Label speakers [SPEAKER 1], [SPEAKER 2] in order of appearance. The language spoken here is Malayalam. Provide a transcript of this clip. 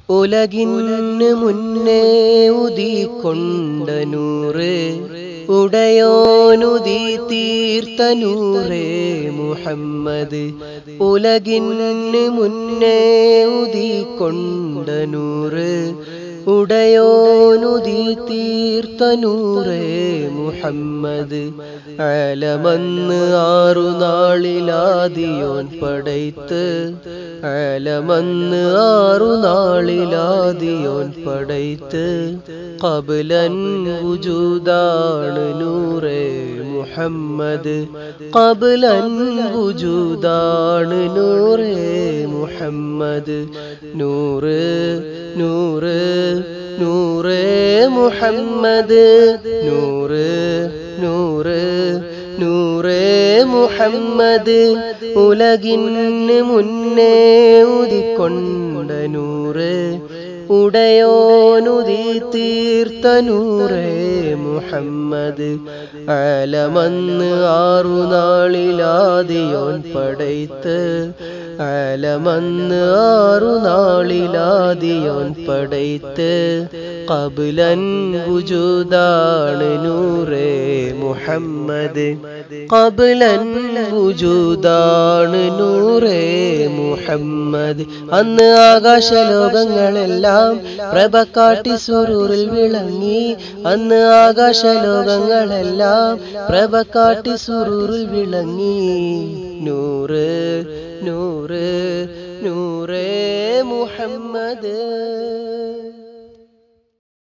[SPEAKER 1] ഉലകിന് മുന്നേ ഉദിക്കൊണ്ട നൂറ് ഉടയോനുദി തീർത്ത നൂറേ മുഹമ്മദ് ഉലകിന് മുന്നേ ഉദിക്കൊണ്ട നൂറ് ഉടയോനുദി തീർത്ത നൂറേ മുഹമ്മദ് ആലമന്ന് ആറു നാളിലാദിയോൻ പടയ്ത്ത് ആലമന്ന് ആറു നാളിലാദിയോൻ പടയ്ത്ത് കബലൻ വുജൂദാണ് നൂറേ മുഹമ്മദ് കബലൻ വുജൂദാണ് നൂറേ മുഹമ്മദ് നൂറ് നൂറ് നൂറേ മുഹമ്മദ് നൂറ് നൂറ് നൂറേ മുഹമ്മദ് ഉലകിന് മുന്നേ ഉദിക്കൊണ്ട നൂറ് ഉടയോനുദി തീർത്ത നൂറേ മുഹമ്മദ് ആലമന്ന് ആറു നാളിലാദിയോൻ പടയ്ത്ത് ആലമന്ന് ആറു നാളിലാദിയോൻ പടയ്ത്ത് കബുലൻ വുജൂദാണ് നൂറേ മുഹമ്മദ് കബുലൻ വുജൂദാണ് നൂറേ മുഹമ്മദ് അന്ന് ആകാശലോകങ്ങളെല്ലാം പ്രഭ കാട്ടി സുരൂറിൽ വിളങ്ങി അന്ന് ആകാശലോകങ്ങളെല്ലാം പ്രഭ കാട്ടി സുരൂറിൽ വിളങ്ങി നൂറ് നൂറ് നൂറേ മുഹമ്മദ്